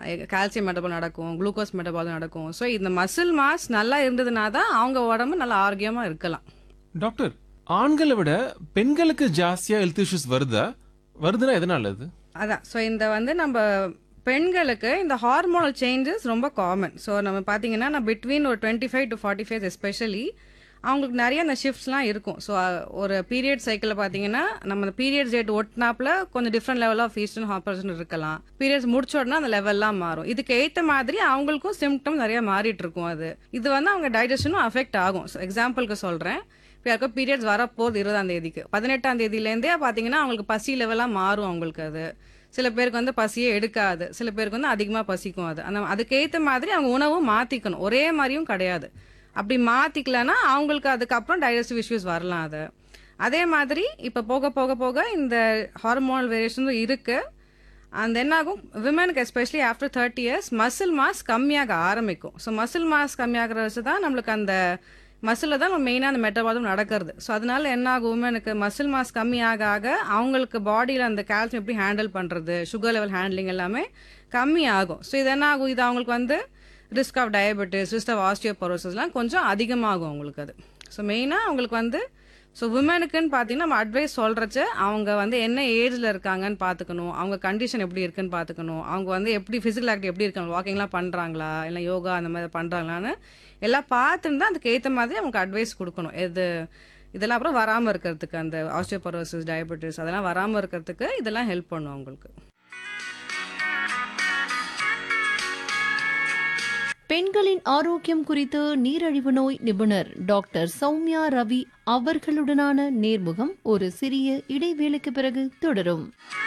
calcium மெட்டபால் நடக்கும் glucose மெட்டபால் நடக்கும் so இந்த மசில் மாஸ் நல்லா இருந்ததுனா தான் அவங்க உடம்பு நல்லா ஆரோக்கியமாக இருக்கலாம் டாக்டர் ஆண்களை விட பெண்களுக்கு ஜாஸ்தியா ஹெல்த் இஷ்யூஸ் வருதா வருதுன்னா எதனால அது அதான் ஸோ இந்த வந்து நம்ம பெண்களுக்கு இந்த ஹார்மோனல் சேஞ்சஸ் ரொம்ப காமன் ஸோ நம்ம பார்த்தீங்கன்னா நான் பிட்வீன் ஒரு twenty five to forty five especially அவங்களுக்கு நிறைய அந்த ஷிஃப்ட்ஸ்லாம் இருக்கும் ஸோ ஒரு பீரியட் சைக்கிளில் பார்த்தீங்கன்னா நம்ம அந்த பீரியட் டேட் ஒட்டினாப்புல கொஞ்சம் டிஃப்ரெண்ட் லெவல் ஆஃப் ஈஸ்டர்ன் ஹாப்பர்சன் இருக்கலாம் பீரியட்ஸ் முடிச்ச உடனே அந்த லெவல்லாம் மாறும் இதுக்கு ஏற்ற மாதிரி அவங்களுக்கும் சிம்டம் நிறைய மாறிட்டு இருக்கும் அது இது வந்து அவங்க டைஜஷனும் அஃபெக்ட் ஆகும் ஸோ எக்ஸாம்பிளுக்கு சொல்கிறேன் இப்போ யாருக்கோ பீரியட்ஸ் வரப்போகுது இருபதாம் தேதிக்கு பதினெட்டாம் தேதியிலேருந்தே பார்த்தீங்கன்னா அவங்களுக்கு பசி லெவலாக மாறும் அவங்களுக்கு அது சில பேருக்கு வந்து பசியே எடுக்காது சில பேருக்கு வந்து அதிகமாக பசிக்கும் அது அந்த அதுக்கேற்ற மாதிரி அவங்க உணவும் மாற்றிக்கணும் ஒரே மாதிரியும் கிடையாது அப்படி மாற்றிக்கலன்னா அவங்களுக்கு அதுக்கப்புறம் டைஜஸ்டிவ் இஷ்யூஸ் வரலாம் அது அதே மாதிரி இப்போ போக போக போக இந்த ஹார்மோனல் வேரியேஷனும் இருக்குது அந்த என்னாகும் விமனுக்கு especially after thirty years muscle mass கம்மியாக ஆரம்பிக்கும் ஸோ மசில் மாஸ் கம்மியாகிற வச்சு தான் நம்மளுக்கு அந்த மசிலில் தான் நம்ம மெயினாக அந்த மெட்டபாலும் நடக்கிறது ஸோ அதனால என்ன ஆகும் உமனுக்கு மசில் மாஸ் கம்மியாக ஆக அவங்களுக்கு பாடியில் அந்த கால்சியம் எப்படி ஹேண்டில் பண்ணுறது சுகர் லெவல் ஹேண்ட்லிங் எல்லாமே கம்மி ஆகும் ஸோ இது என்ன ஆகும் இது அவங்களுக்கு வந்து risk of diabetes risk of ஆஸ்டியோபரோசஸ்லாம் கொஞ்சம் அதிகமாகும் அவங்களுக்கு அது ஸோ மெயினாக அவங்களுக்கு வந்து ஸோ விமனுக்குன்னு பார்த்தீங்கன்னா நம்ம அட்வைஸ் சொல்கிறச்ச அவங்க வந்து என்ன ஏஜில் இருக்காங்கன்னு பார்த்துக்கணும் அவங்க கண்டிஷன் எப்படி இருக்குன்னு பார்த்துக்கணும் அவங்க வந்து எப்படி ஃபிசிக்கல் ஆக்டிவ் எப்படி இருக்காங்க வாக்கிங்லாம் பண்ணுறாங்களா இல்லை யோகா அந்த மாதிரி பண்ணுறாங்களான்னு எல்லாம் பார்த்துட்டு தான் அதுக்கு ஏற்ற மாதிரி அவங்களுக்கு அட்வைஸ் கொடுக்கணும் எது இதெல்லாம் அப்புறம் வராமல் இருக்கிறதுக்கு அந்த ஆஸ்டியோபரோசிஸ் டயபெட்டிஸ் அதெல்லாம் வராமல் இருக்கிறதுக்கு இதெல்லாம் ஹெல்ப் பண்ணும் அவங்களுக்கு பெண்களின் ஆரோக்கியம் குறித்து நீரழிவு நோய் நிபுணர் டாக்டர் சௌமியா ரவி அவர்களுடனான நேர்முகம் ஒரு சிறிய இடைவேளைக்கு பிறகு தொடரும்